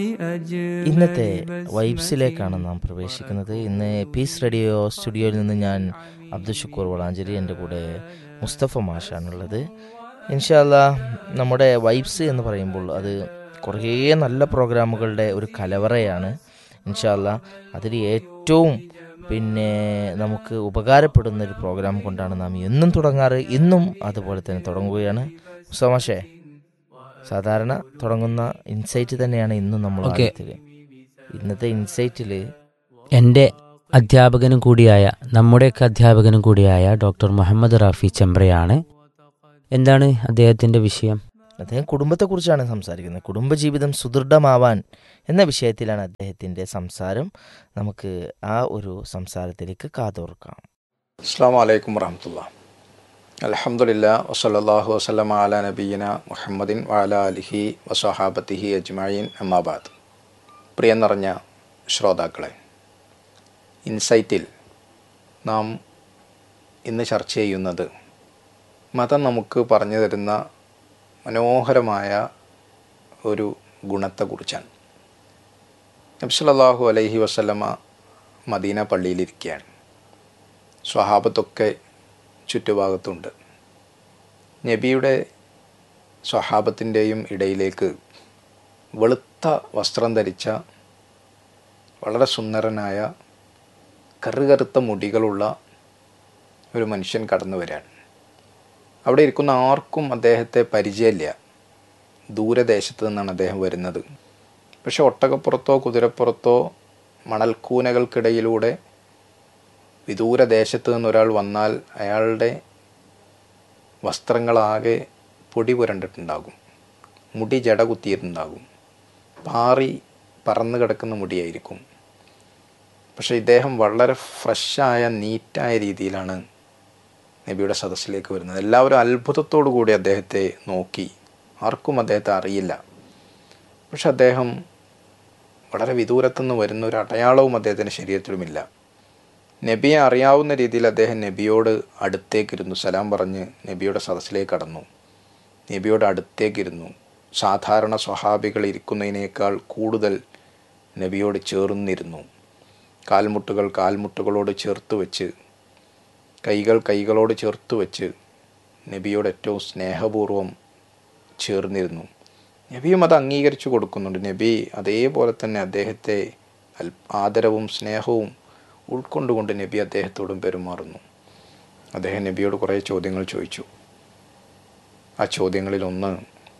ഇന്നത്തെ വൈബ്സിലേക്കാണ് നാം പ്രവേശിക്കുന്നത് ഇന്ന് പീസ് റേഡിയോ സ്റ്റുഡിയോയിൽ നിന്ന് ഞാൻ അബ്ദുൽ ഷുക്കൂർ വളാഞ്ചേരി എൻ്റെ കൂടെ മുസ്തഫ മാഷാണുള്ളത് ഇൻഷാല്ല നമ്മുടെ വൈബ്സ് എന്ന് പറയുമ്പോൾ അത് കുറേ നല്ല പ്രോഗ്രാമുകളുടെ ഒരു കലവറയാണ് ഇൻഷാല്ല അതിൽ ഏറ്റവും പിന്നെ നമുക്ക് ഉപകാരപ്പെടുന്ന ഒരു പ്രോഗ്രാം കൊണ്ടാണ് നാം എന്നും തുടങ്ങാറ് ഇന്നും അതുപോലെ തന്നെ തുടങ്ങുകയാണ് മുസ്തഫ മാഷേ സാധാരണ തുടങ്ങുന്ന ഇൻസൈറ്റ് തന്നെയാണ് ഇന്നും നമ്മൾ Okay. ആദ്യത്തില്. ഇന്നത്തെ ഇൻസൈറ്റില് എൻ്റെ അധ്യാപകനും കൂടിയായ നമ്മുടെയൊക്കെ അധ്യാപകനും കൂടിയായ ഡോക്ടർ മുഹമ്മദ് റാഫി ചെമ്പ്രയാണ് എന്താണ് അദ്ദേഹത്തിൻ്റെ വിഷയം അദ്ദേഹം കുടുംബത്തെക്കുറിച്ചാണ് സംസാരിക്കുന്നത് കുടുംബജീവിതം സുദൃഢമാവാൻ എന്ന വിഷയത്തിലാണ് അദ്ദേഹത്തിന്റെ സംസാരം നമുക്ക് ആ ഒരു സംസാരത്തിലേക്ക് കാതോർക്കാം അസ്സാം വലൈക്കും വറഹമത്തുള്ള അലഹമുല്ല വസല്ലാഹു വസ്ലം അല നബീന മുഹമ്മദിൻ വാല അലിഹി വസഹാബത്തിഹി അജ്മായിൻ അമ്മാബാദ് പ്രിയം നിറഞ്ഞ ശ്രോതാക്കളെ ഇൻസൈറ്റിൽ നാം ഇന്ന് ചർച്ച ചെയ്യുന്നത് മതം നമുക്ക് പറഞ്ഞു തരുന്ന മനോഹരമായ ഒരു ഗുണത്തെക്കുറിച്ചാണ് നബ്സല്ലാഹു അലൈഹി വസ്ലമ മദീന പള്ളിയിലിരിക്കുകയാണ് സ്വഹാബത്തൊക്കെ ചുറ്റുഭാഗത്തുണ്ട് നബിയുടെ സ്വഹാബത്തിൻ്റെയും ഇടയിലേക്ക് വെളുത്ത വസ്ത്രം ധരിച്ച വളരെ സുന്ദരനായ കറുകറുത്ത മുടികളുള്ള ഒരു മനുഷ്യൻ കടന്നു വരികയാണ് അവിടെ ഇരിക്കുന്ന ആർക്കും അദ്ദേഹത്തെ പരിചയമില്ല ദൂരദേശത്ത് നിന്നാണ് അദ്ദേഹം വരുന്നത് പക്ഷെ ഒട്ടകപ്പുറത്തോ കുതിരപ്പുറത്തോ മണൽക്കൂനകൾക്കിടയിലൂടെ വിദൂര ദേശത്ത് നിന്ന് ഒരാൾ വന്നാൽ അയാളുടെ വസ്ത്രങ്ങളാകെ പൊടി പുരണ്ടിട്ടുണ്ടാകും മുടി ജട കുത്തിയിട്ടുണ്ടാകും പാറി പറന്നു കിടക്കുന്ന മുടിയായിരിക്കും പക്ഷേ ഇദ്ദേഹം വളരെ ഫ്രഷായ നീറ്റായ രീതിയിലാണ് നബിയുടെ സദസ്സിലേക്ക് വരുന്നത് എല്ലാവരും അത്ഭുതത്തോടു കൂടി അദ്ദേഹത്തെ നോക്കി ആർക്കും അദ്ദേഹത്തെ അറിയില്ല പക്ഷെ അദ്ദേഹം വളരെ വിദൂരത്തുനിന്ന് വരുന്ന ഒരു അടയാളവും അദ്ദേഹത്തിൻ്റെ ശരീരത്തിലുമില്ല നബിയെ അറിയാവുന്ന രീതിയിൽ അദ്ദേഹം നബിയോട് അടുത്തേക്കിരുന്നു സലാം പറഞ്ഞ് നബിയുടെ സദസ്സിലേക്ക് കടന്നു നബിയോട് അടുത്തേക്കിരുന്നു സാധാരണ സ്വഹാബികൾ ഇരിക്കുന്നതിനേക്കാൾ കൂടുതൽ നബിയോട് ചേർന്നിരുന്നു കാൽമുട്ടുകൾ കാൽമുട്ടുകളോട് ചേർത്ത് വെച്ച് കൈകൾ കൈകളോട് ചേർത്ത് വെച്ച് നബിയോട് ഏറ്റവും സ്നേഹപൂർവ്വം ചേർന്നിരുന്നു നബിയും അത് അംഗീകരിച്ചു കൊടുക്കുന്നുണ്ട് നബി അതേപോലെ തന്നെ അദ്ദേഹത്തെ അൽ- ആദരവും സ്നേഹവും ഉൾക്കൊണ്ടുകൊണ്ട് നബി അദ്ദേഹത്തോടും പെരുമാറുന്നു അദ്ദേഹം നബിയോട് കുറേ ചോദ്യങ്ങൾ ചോദിച്ചു ആ ചോദ്യങ്ങളിൽ ഒന്ന്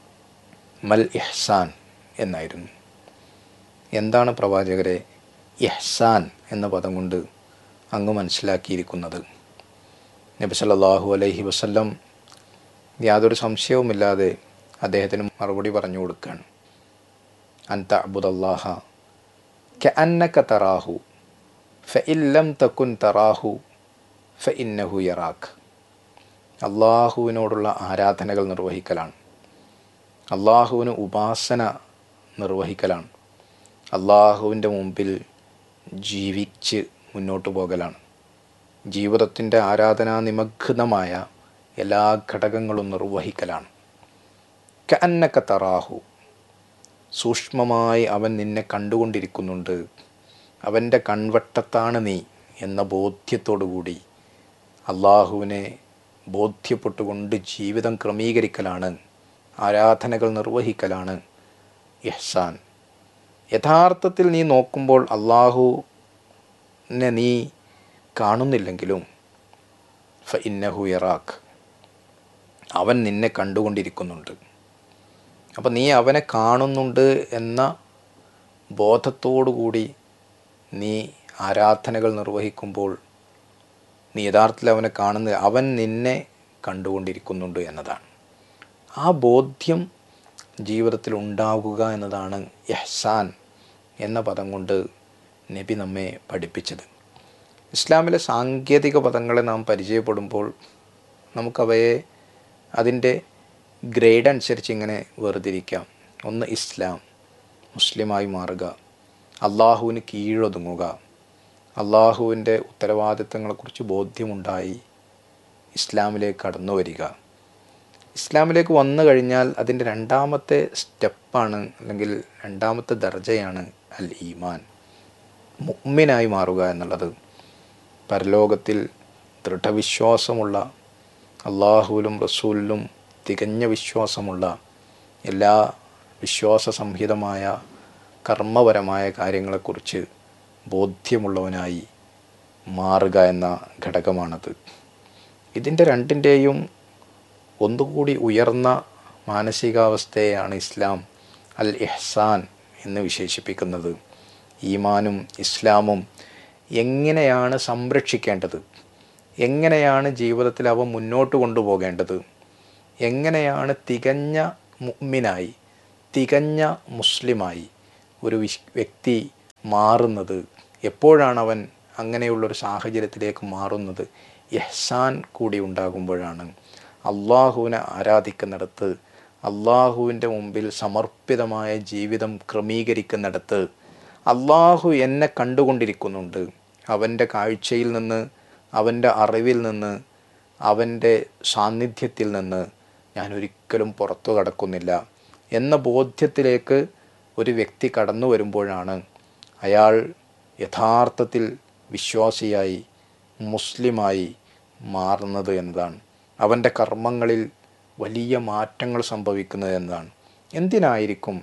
മൽ ഇഹ്സാൻ എന്നായിരുന്നു എന്താണ് പ്രവാചകരെ ഇഹ്സാൻ എന്ന പദം കൊണ്ട് അങ്ങ് മനസ്സിലാക്കിയിരിക്കുന്നത് നബി സല്ലല്ലാഹു അലൈഹി വസല്ലം യാതൊരു സംശയവുമില്ലാതെ അദ്ദേഹത്തിന് മറുപടി പറഞ്ഞു കൊടുക്കുകയാണ് അൻത അബുദല്ലാഹ ക അന്നക തറാഹു ഫഇൻ ലം തകുൻ തറാഹു ഫഇന്നഹു യറാഖ് അള്ളാഹുവിനോടുള്ള ആരാധനകൾ നിർവഹിക്കലാണ് അള്ളാഹുവിന് ഉപാസന നിർവഹിക്കലാണ് അള്ളാഹുവിൻ്റെ മുമ്പിൽ ജീവിച്ച് മുന്നോട്ട് പോകലാണ് ജീവിതത്തിൻ്റെ ആരാധനാ നിമഗ്നമായ എല്ലാ ഘടകങ്ങളും നിർവഹിക്കലാണ് കന്നക്ക തറാഹു സൂക്ഷ്മമായി അവൻ നിന്നെ കണ്ടുകൊണ്ടിരിക്കുന്നുണ്ട് അവൻ്റെ കൺവട്ടത്താണ് നീ എന്ന ബോധ്യത്തോടുകൂടി അള്ളാഹുവിനെ ബോധ്യപ്പെട്ടുകൊണ്ട് ജീവിതം ക്രമീകരിക്കലാണ് ആരാധനകൾ നിർവഹിക്കലാണ് ഇഹ്സാൻ യഥാർത്ഥത്തിൽ നീ നോക്കുമ്പോൾ അള്ളാഹുവിനെ നീ കാണുന്നില്ലെങ്കിലും ഫ ഇന്നഹു ഇറാഖ് അവൻ നിന്നെ കണ്ടുകൊണ്ടിരിക്കുന്നുണ്ട് അപ്പം നീ അവനെ കാണുന്നുണ്ട് എന്ന ബോധത്തോടു കൂടി നീ ആരാധനകൾ നിർവഹിക്കുമ്പോൾ നീ യഥാർത്ഥത്തിൽ അവനെ കാണുന്നത് അവൻ നിന്നെ കണ്ടുകൊണ്ടിരിക്കുന്നുണ്ട് എന്നതാണ് ആ ബോധ്യം ജീവിതത്തിൽ ഉണ്ടാകുക എന്നതാണ് യഹ്സാൻ എന്ന പദം കൊണ്ട് നബി നമ്മെ പഠിപ്പിച്ചത് ഇസ്ലാമിലെ സാങ്കേതിക പദങ്ങളെ നാം പരിചയപ്പെടുമ്പോൾ നമുക്കവയെ അതിൻ്റെ ഗ്രേഡ് അനുസരിച്ച് ഇങ്ങനെ വേർതിരിക്കാം ഒന്ന് ഇസ്ലാം മുസ്ലിമായി മാറുക അള്ളാഹുവിന് കീഴൊതുങ്ങുക അള്ളാഹുവിൻ്റെ ഉത്തരവാദിത്തങ്ങളെക്കുറിച്ച് ബോധ്യമുണ്ടായി ഇസ്ലാമിലേക്ക് കടന്നു വരിക ഇസ്ലാമിലേക്ക് വന്നു കഴിഞ്ഞാൽ അതിൻ്റെ രണ്ടാമത്തെ സ്റ്റെപ്പാണ് അല്ലെങ്കിൽ രണ്ടാമത്തെ ദർജയാണ് അൽ ഈമാൻ മുഅ്മിനായി മാറുക എന്നുള്ളത് പരലോകത്തിൽ ദൃഢവിശ്വാസമുള്ള അള്ളാഹുവിലും റസൂലിലും തികഞ്ഞ വിശ്വാസമുള്ള എല്ലാ വിശ്വാസ സംഹിതമായ കർമ്മപരമായ കാര്യങ്ങളെക്കുറിച്ച് ബോധ്യമുള്ളവനായി മാറുക എന്ന ഘടകമാണത് ഇതിൻ്റെ രണ്ടിൻ്റെയും ഒന്നുകൂടി ഉയർന്ന മാനസികാവസ്ഥയെയാണ് ഇസ്ലാം അൽ ഇഹ്സാൻ എന്ന് വിശേഷിപ്പിക്കുന്നത് ഈമാനും ഇസ്ലാമും എങ്ങനെയാണ് സംരക്ഷിക്കേണ്ടത് എങ്ങനെയാണ് ജീവിതത്തിൽ അവ മുന്നോട്ട് കൊണ്ടുപോകേണ്ടത് എങ്ങനെയാണ് തികഞ്ഞ മുഅ്മിനായി തികഞ്ഞ മുസ്ലിമായി ഒരു വിശ് വ്യക്തി മാറുന്നത് എപ്പോഴാണ് അവൻ അങ്ങനെയുള്ളൊരു സാഹചര്യത്തിലേക്ക് മാറുന്നത് ഇഹ്സാൻ കൂടി ഉണ്ടാകുമ്പോഴാണ് അള്ളാഹുവിനെ ആരാധിക്കുന്നിടത്ത് അള്ളാഹുവിൻ്റെ മുമ്പിൽ സമർപ്പിതമായ ജീവിതം ക്രമീകരിക്കുന്നിടത്ത് അള്ളാഹു എന്നെ കണ്ടുകൊണ്ടിരിക്കുന്നുണ്ട് അവൻ്റെ കാഴ്ചയിൽ നിന്ന് അവൻ്റെ അറിവിൽ നിന്ന് അവൻ്റെ സാന്നിധ്യത്തിൽ നിന്ന് ഞാൻ ഒരിക്കലും പുറത്തു കടക്കുന്നില്ല എന്ന ബോധ്യത്തിലേക്ക് ഒരു വ്യക്തി കടന്നു വരുമ്പോഴാണ് അയാൾ യഥാർത്ഥത്തിൽ വിശ്വാസിയായി മുസ്ലിമായി മാറുന്നത് എന്നതാണ് അവൻ്റെ കർമ്മങ്ങളിൽ വലിയ മാറ്റങ്ങൾ സംഭവിക്കുന്നത് എന്നതാണ് എന്തിനായിരിക്കും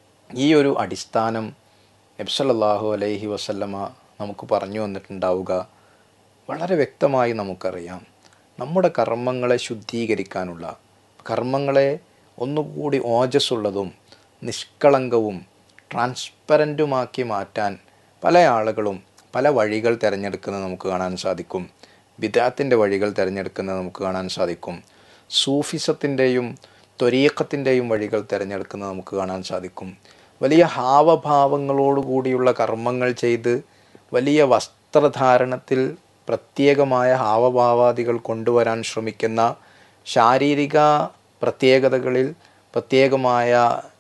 ഈ ഒരു അടിസ്ഥാനം നബ്സല്ലാഹു അലൈഹി വസല്ലമ നമുക്ക് പറഞ്ഞു വന്നിട്ടുണ്ടാവുക വളരെ വ്യക്തമായി നമുക്കറിയാം നമ്മുടെ കർമ്മങ്ങളെ ശുദ്ധീകരിക്കാനുള്ള കർമ്മങ്ങളെ ഒന്നുകൂടി ഓജസ്സുള്ളതും നിഷ്കളങ്കവും ട്രാൻസ്പെറൻറ്റുമാക്കി മാറ്റാൻ പല ആളുകളും പല വഴികൾ തിരഞ്ഞെടുക്കുന്നത് നമുക്ക് കാണാൻ സാധിക്കും ബിദാത്തിൻ്റെ വഴികൾ തിരഞ്ഞെടുക്കുന്നത് നമുക്ക് കാണാൻ സാധിക്കും സൂഫിസത്തിൻ്റെയും ത്വരീക്കത്തിൻ്റെയും വഴികൾ തിരഞ്ഞെടുക്കുന്നത് നമുക്ക് കാണാൻ സാധിക്കും വലിയ ഹാവഭാവങ്ങളോടുകൂടിയുള്ള കർമ്മങ്ങൾ ചെയ്ത് വലിയ വസ്ത്രധാരണത്തിൽ പ്രത്യേകമായ ഹാവഭാവാദികൾ കൊണ്ടുവരാൻ ശ്രമിക്കുന്ന ശാരീരിക പ്രത്യേകതകളിൽ പ്രത്യേകമായ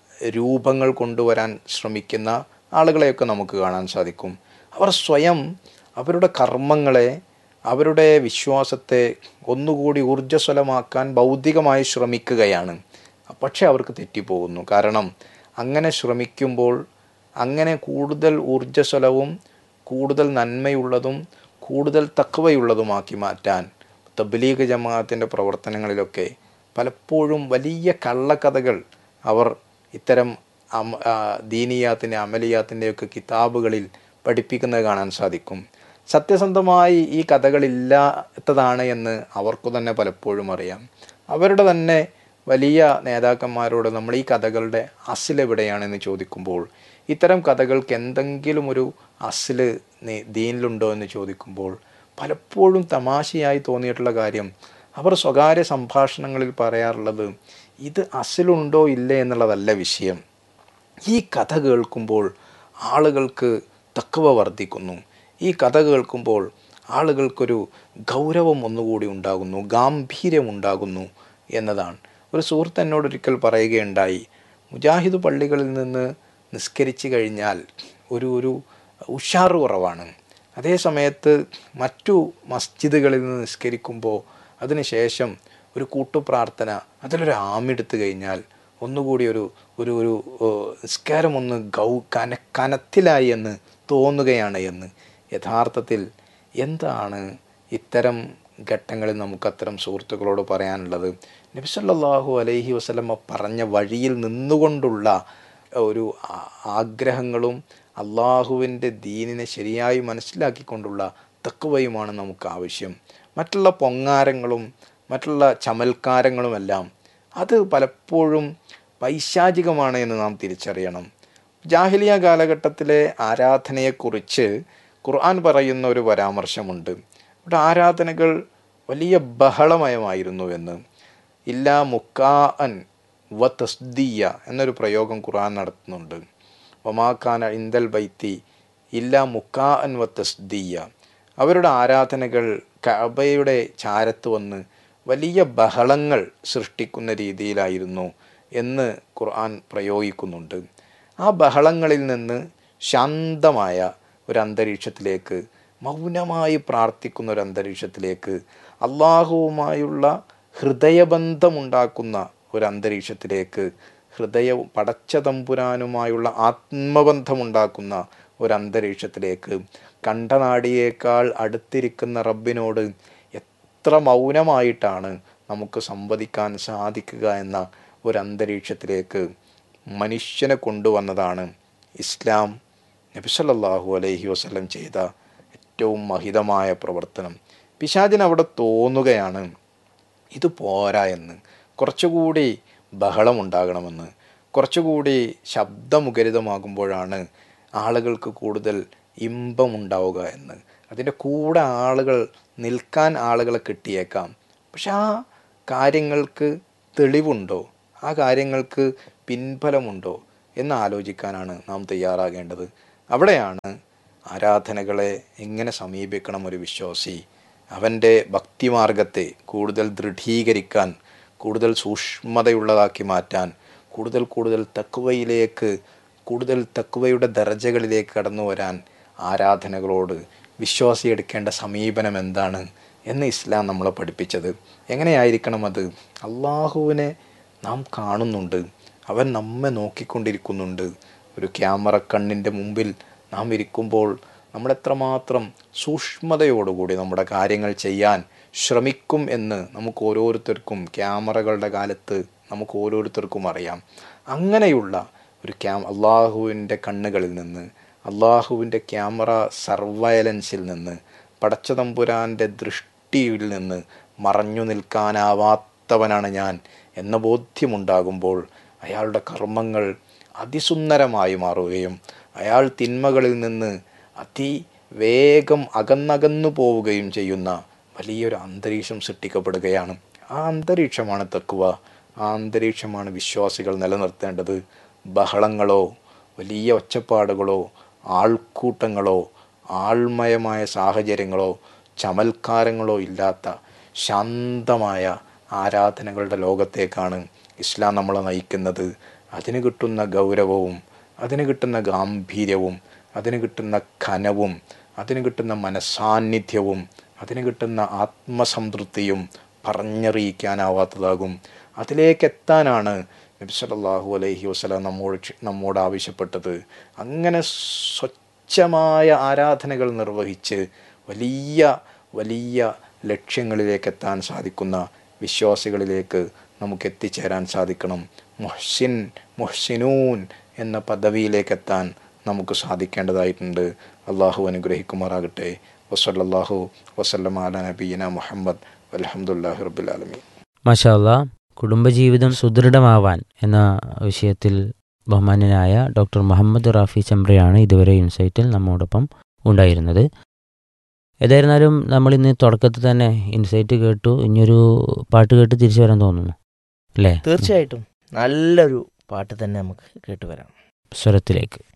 രൂപങ്ങൾ കൊണ്ടുവരാൻ ശ്രമിക്കുന്ന ആളുകളെയൊക്കെ നമുക്ക് കാണാൻ സാധിക്കും അവർ സ്വയം അവരുടെ കർമ്മങ്ങളെ അവരുടെ വിശ്വാസത്തെ ഒന്നുകൂടി ഊർജ്ജസ്വലമാക്കാൻ ഭൗതികമായി ശ്രമിക്കുകയാണ് പക്ഷെ അവർക്ക് തെറ്റിപ്പോകുന്നു കാരണം അങ്ങനെ ശ്രമിക്കുമ്പോൾ അങ്ങനെ കൂടുതൽ ഊർജ്ജസ്വലവും കൂടുതൽ നന്മയുള്ളതും കൂടുതൽ തക്കവയുള്ളതുമാക്കി മാറ്റാൻ തബ്ലീഗ് ജമാഅത്തിൻ്റെ പ്രവർത്തനങ്ങളിലൊക്കെ പലപ്പോഴും വലിയ കള്ളക്കഥകൾ അവർ ഇത്തരം അമ ദീനിയാത്തിൻ്റെ അമലിയാത്തിൻ്റെയൊക്കെ കിതാബുകളിൽ പഠിപ്പിക്കുന്നത് കാണാൻ സാധിക്കും സത്യസന്ധമായി ഈ കഥകളില്ലാത്തതാണ് എന്ന് അവർക്കു തന്നെ പലപ്പോഴും അറിയാം അവരുടെ തന്നെ വലിയ നേതാക്കന്മാരോട് നമ്മൾ ഈ കഥകളുടെ അസിൽ എവിടെയാണെന്ന് ചോദിക്കുമ്പോൾ ഇത്തരം കഥകൾക്ക് എന്തെങ്കിലും ഒരു അസിൽ ദീനിലുണ്ടോ എന്ന് ചോദിക്കുമ്പോൾ പലപ്പോഴും തമാശയായി തോന്നിയിട്ടുള്ള കാര്യം അവർ സ്വകാര്യ സംഭാഷണങ്ങളിൽ പറയാറുള്ളത് ഇത് അസിലുണ്ടോ ഇല്ലേ എന്നുള്ളതല്ല വിഷയം ഈ കഥ കേൾക്കുമ്പോൾ ആളുകൾക്ക് തക്കവ വർദ്ധിക്കുന്നു ഈ കഥ കേൾക്കുമ്പോൾ ആളുകൾക്കൊരു ഗൗരവം ഒന്നുകൂടി ഉണ്ടാകുന്നു ഗാംഭീര്യം ഉണ്ടാകുന്നു എന്നതാണ് ഒരു സുഹൃത്ത് എന്നോട് ഒരിക്കൽ പറയുകയുണ്ടായി മുജാഹിദ് പള്ളികളിൽ നിന്ന് നിസ്കരിച്ചു കഴിഞ്ഞാൽ ഒരു ഒരു ഉഷാറ് കുറവാണ് അതേ സമയത്ത് മറ്റു മസ്ജിദുകളിൽ നിന്ന് നിസ്കരിക്കുമ്പോൾ അതിനുശേഷം ഒരു കൂട്ടുപ്രാർത്ഥന അതിലൊരു ആമെടുത്തു കഴിഞ്ഞാൽ ഒന്നുകൂടി ഒരു ഒരു ഒരു നിസ്കാരം ഒന്ന് ഗൗ കന കനത്തിലായി എന്ന് തോന്നുകയാണ് എന്ന് യഥാർത്ഥത്തിൽ എന്താണ് ഇത്തരം ഘട്ടങ്ങളിൽ നമുക്ക് അത്തരം സുഹൃത്തുക്കളോട് പറയാനുള്ളത് നബിസല്ലാഹു അലൈഹി വസ്ലമ പറഞ്ഞ വഴിയിൽ നിന്നുകൊണ്ടുള്ള ഒരു ആഗ്രഹങ്ങളും അള്ളാഹുവിൻ്റെ ദീനിനെ ശരിയായി മനസ്സിലാക്കിക്കൊണ്ടുള്ള തക്കവയുമാണ് നമുക്ക് ആവശ്യം മറ്റുള്ള പൊങ്ങാരങ്ങളും മറ്റുള്ള ചമൽക്കാരങ്ങളുമെല്ലാം അത് പലപ്പോഴും പൈശാചികമാണ് എന്ന് നാം തിരിച്ചറിയണം ജാഹിലിയ കാലഘട്ടത്തിലെ ആരാധനയെക്കുറിച്ച് ഖുർആൻ പറയുന്ന ഒരു പരാമർശമുണ്ട് ഇവിടെ ആരാധനകൾ വലിയ ബഹളമയമായിരുന്നു എന്ന് ഇല്ലാ മുക്കാഅൻ വ തസ്ദിയ എന്നൊരു പ്രയോഗം ഖുർആൻ നടത്തുന്നുണ്ട് ഒമാഖാന ഇന്ദൽ ബൈത്തി ഇല്ലാ മുക്കാഅൻ വ തസ്ദിയ അവരുടെ ആരാധനകൾ കഅബയുടെ ചാരത്ത് വന്ന് വലിയ ബഹളങ്ങൾ സൃഷ്ടിക്കുന്ന രീതിയിലായിരുന്നു എന്ന് ഖുർആൻ പ്രയോഗിക്കുന്നുണ്ട് ആ ബഹളങ്ങളിൽ നിന്ന് ശാന്തമായ ഒരു അന്തരീക്ഷത്തിലേക്ക് മൗനമായി പ്രാർത്ഥിക്കുന്ന ഒരു അന്തരീക്ഷത്തിലേക്ക് അള്ളാഹുവുമായുള്ള ഹൃദയബന്ധമുണ്ടാക്കുന്ന ഒരു അന്തരീക്ഷത്തിലേക്ക് ഹൃദയവും പടച്ച തമ്പുരാനുമായുള്ള ആത്മബന്ധമുണ്ടാക്കുന്ന ഒരു അന്തരീക്ഷത്തിലേക്ക് കണ്ടനാടിയേക്കാൾ അടുത്തിരിക്കുന്ന റബ്ബിനോട് എത്ര മൗനമായിട്ടാണ് നമുക്ക് സംവദിക്കാൻ സാധിക്കുക എന്ന ഒരു അന്തരീക്ഷത്തിലേക്ക് മനുഷ്യനെ കൊണ്ടുവന്നതാണ് ഇസ്ലാം നബിസല്ലാഹു അലൈഹി വസ്ലം ചെയ്ത ഏറ്റവും മഹിതമായ പ്രവർത്തനം പിശാചിന് അവിടെ തോന്നുകയാണ് ഇത് പോരാ എന്ന് കുറച്ചുകൂടി ബഹളമുണ്ടാകണമെന്ന് കുറച്ചുകൂടി ശബ്ദമുഖരിതമാകുമ്പോഴാണ് ആളുകൾക്ക് കൂടുതൽ ഇമ്പമുണ്ടാവുക എന്ന് അതിൻ്റെ കൂടെ ആളുകൾ നിൽക്കാൻ ആളുകളെ കിട്ടിയേക്കാം പക്ഷെ ആ കാര്യങ്ങൾക്ക് തെളിവുണ്ടോ ആ കാര്യങ്ങൾക്ക് പിൻഫലമുണ്ടോ എന്ന് ആലോചിക്കാനാണ് നാം തയ്യാറാകേണ്ടത് അവിടെയാണ് ആരാധനകളെ എങ്ങനെ സമീപിക്കണം ഒരു വിശ്വാസി അവൻ്റെ ഭക്തിമാർഗത്തെ കൂടുതൽ ദൃഢീകരിക്കാൻ കൂടുതൽ സൂക്ഷ്മതയുള്ളതാക്കി മാറ്റാൻ കൂടുതൽ കൂടുതൽ തക്കുവയിലേക്ക് കൂടുതൽ തക്കുവയുടെ ദർജകളിലേക്ക് കടന്നു വരാൻ ആരാധനകളോട് വിശ്വാസി എടുക്കേണ്ട സമീപനം എന്താണ് എന്ന് ഇസ്ലാം നമ്മളെ പഠിപ്പിച്ചത് എങ്ങനെയായിരിക്കണം അത് അള്ളാഹുവിനെ നാം കാണുന്നുണ്ട് അവൻ നമ്മെ നോക്കിക്കൊണ്ടിരിക്കുന്നുണ്ട് ഒരു ക്യാമറ കണ്ണിൻ്റെ മുമ്പിൽ നാം ഇരിക്കുമ്പോൾ നമ്മൾ എത്രമാത്രം സൂക്ഷ്മതയോടുകൂടി നമ്മുടെ കാര്യങ്ങൾ ചെയ്യാൻ ശ്രമിക്കും എന്ന് നമുക്ക് ഓരോരുത്തർക്കും ക്യാമറകളുടെ കാലത്ത് നമുക്ക് ഓരോരുത്തർക്കും അറിയാം അങ്ങനെയുള്ള ഒരു ക്യാം അള്ളാഹുവിൻ്റെ കണ്ണുകളിൽ നിന്ന് അള്ളാഹുവിൻ്റെ ക്യാമറ സർവയലൻസിൽ നിന്ന് പടച്ചതമ്പുരാൻ്റെ ദൃഷ്ടിയിൽ നിന്ന് മറഞ്ഞു നിൽക്കാനാവാത്തവനാണ് ഞാൻ എന്ന ബോധ്യമുണ്ടാകുമ്പോൾ അയാളുടെ കർമ്മങ്ങൾ അതിസുന്ദരമായി മാറുകയും അയാൾ തിന്മകളിൽ നിന്ന് അതിവേഗം അകന്നകന്നു പോവുകയും ചെയ്യുന്ന വലിയൊരു അന്തരീക്ഷം സൃഷ്ടിക്കപ്പെടുകയാണ് ആ അന്തരീക്ഷമാണ് തക്കുവ ആ അന്തരീക്ഷമാണ് വിശ്വാസികൾ നിലനിർത്തേണ്ടത് ബഹളങ്ങളോ വലിയ ഒച്ചപ്പാടുകളോ ആൾക്കൂട്ടങ്ങളോ ആൾമയമായ സാഹചര്യങ്ങളോ ചമൽക്കാരങ്ങളോ ഇല്ലാത്ത ശാന്തമായ ആരാധനകളുടെ ലോകത്തേക്കാണ് ഇസ്ലാം നമ്മളെ നയിക്കുന്നത് അതിന് കിട്ടുന്ന ഗൗരവവും അതിന് കിട്ടുന്ന ഗാംഭീര്യവും അതിന് കിട്ടുന്ന ഖനവും അതിന് കിട്ടുന്ന മനസാന്നിധ്യവും അതിന് കിട്ടുന്ന ആത്മസംതൃപ്തിയും പറഞ്ഞറിയിക്കാനാവാത്തതാകും അതിലേക്ക് എത്താനാണ് നബി സല്ലല്ലാഹു അലൈഹി വസല്ലം നമ്മോട് ക്ഷ- നമ്മോട് ആവശ്യപ്പെട്ടത് അങ്ങനെ സ്വച്ഛമായ ആരാധനകൾ നിർവഹിച്ച് വലിയ വലിയ ലക്ഷ്യങ്ങളിലേക്ക് എത്താൻ സാധിക്കുന്ന വിശ്വാസികളിലേക്ക് നമുക്ക് എത്തിച്ചേരാൻ സാധിക്കണം മുഹ്സിൻ മുഹ്സിനൂൻ എന്ന പദവിയിലേക്ക് എത്താൻ നമുക്ക് സാധിക്കേണ്ടതായിട്ടുണ്ട് അള്ളാഹു അനുഗ്രഹിക്കുമാറാകട്ടെ വസല്ലാഹു വസല്ലം അല നബീന മുഹമ്മദ് അലഹമുല്ലാഹി റബുലാലമീൻ മാഷാ അല്ലാ കുടുംബജീവിതം സുദൃഢമാവാൻ എന്ന വിഷയത്തിൽ ബഹുമാന്യനായ ഡോക്ടർ മുഹമ്മദ് റാഫി ചമ്രയാണ് ഇതുവരെ ഇൻസൈറ്റിൽ നമ്മോടൊപ്പം ഉണ്ടായിരുന്നത് ഏതായിരുന്നാലും നമ്മൾ ഇന്ന് തുടക്കത്തിൽ തന്നെ ഇൻസൈറ്റ് കേട്ടു ഇനിയൊരു പാട്ട് കേട്ട് തിരിച്ചു വരാൻ തോന്നുന്നു അല്ലേ തീർച്ചയായിട്ടും നല്ലൊരു പാട്ട് തന്നെ നമുക്ക് കേട്ടുവരാം സ്വരത്തിലേക്ക്